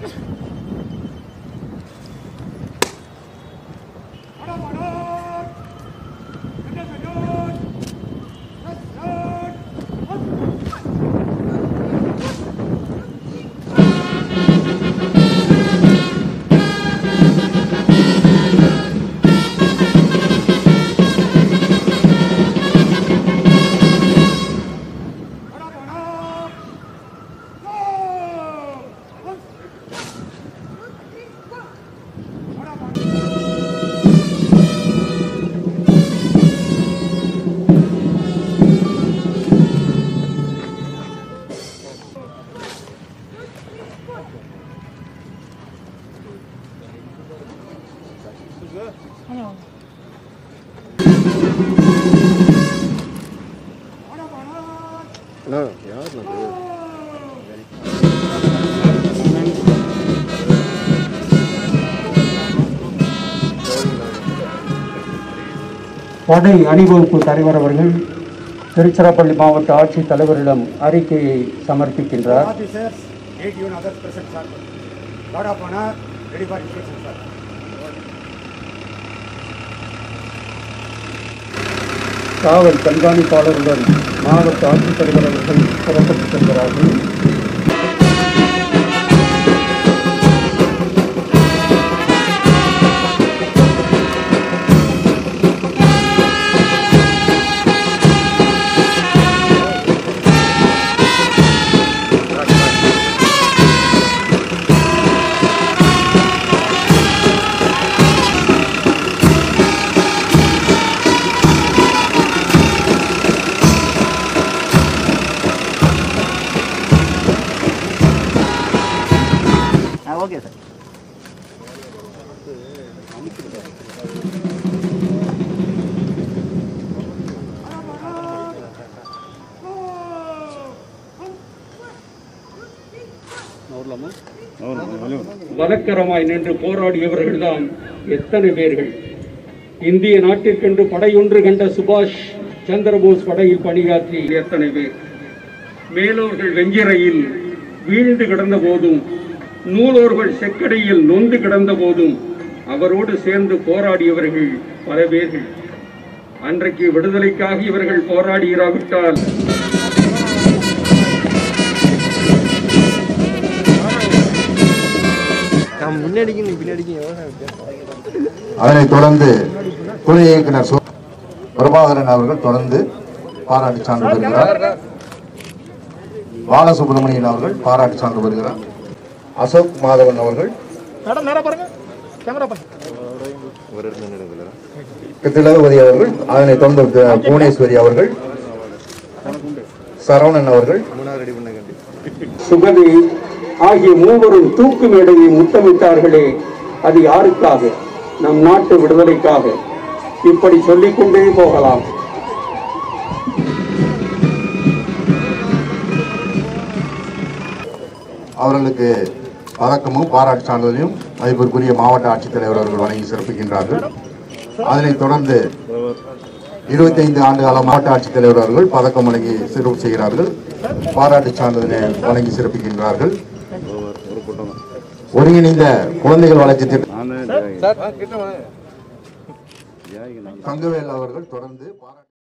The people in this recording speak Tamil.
அண்ணா யார் அது படை அணிவகுப்பு தலைவர் அவர்கள் திருச்சிராப்பள்ளி மாவட்ட ஆட்சித் தலைவரிடம் அறிக்கையை சமர்ப்பிக்கின்றார் Officers, eight you and others present, sir. Lot of honor, ready for inspection, sir. காவல் கண்காணிப்பாளருடன் மாவட்ட ஆட்சித்தலைவர் அவர்கள் புறப்பட்டு செல்கிறார்கள் ஓகே சார் வழக்கரமாய் நின்று போராடியவர்கள்தான் எத்தனை பேர்கள் இந்திய நாட்டிற்கென்று படையொன்று கண்ட சுபாஷ் சந்திரபோஸ் படையில் பணியாற்றி எத்தனை பேர் மேலோர்கள் வெஞ்சிரையில் வீழ்ந்து கிடந்த போதும் நூலோர்கள் செக்கடையில் நொந்து கிடந்த போதும் அவரோடு சேர்ந்து போராடியவர்கள் பல பேர்கள் அன்றைக்கு விடுதலைக்காக இவர்கள் போராடியிராவிட்டால் நான் முன்னாடிக்கு நீ பின்னாடிக்கு எவ்வளோ வித்தியாசம் அதனைத் தொடர்ந்து துணை இயக்குனர் சு- பிரபாகரன் அவர்கள் தொடர்ந்து பாராட்டு சான்று பெறுகிறார் பாலசுப்ரமணியன் அவர்கள் பாராட்டு சான்று பெறுகிறார் அசோக் மாதவன் அவர்கள் ஒரு இடத்துல நடக்கல திலகவதி அவர்கள் அதனைத் தொடர்ந்து தி- புவனேஸ்வரி அவர்கள் சரவணன் அவர்கள் மூணாவது ரெடி பண்ண கண்டி சுகதி ஆகிய மூவரும் தூக்கு மேடையை முத்தமிட்டார்களே அது யாருக்காக நம் நாட்டு விடுதலைக்காக இப்படி சொல்லிக்கொண்டே போகலாம் அவர்களுக்கு பதக்கமும் பாராட்டு சான்றிதழையும் மதிப்பிற்குரிய மாவட்ட ஆட்சித்தலைவர் அவர்கள் வழங்கி சிறப்பிக்கின்றார்கள் அதனைத் தொடர்ந்து இருபத்தைந்து ஆண்டு கால மாவட்ட ஆட்சித்தலைவர் அவர்கள் பதக்கம் வழங்கி சிறப்பு செய்கிறார்கள் பாராட்டு சான்றிதழை வழங்கி சிறப்பிக்கின்றார்கள் ஒரு கூட்டம் ஒருங்கிணைந்த குழந்தைகள் வளர்ச்சி திட்டம் நான் தங்கவேல் அவர்கள் தொடர்ந்து பாராட்டு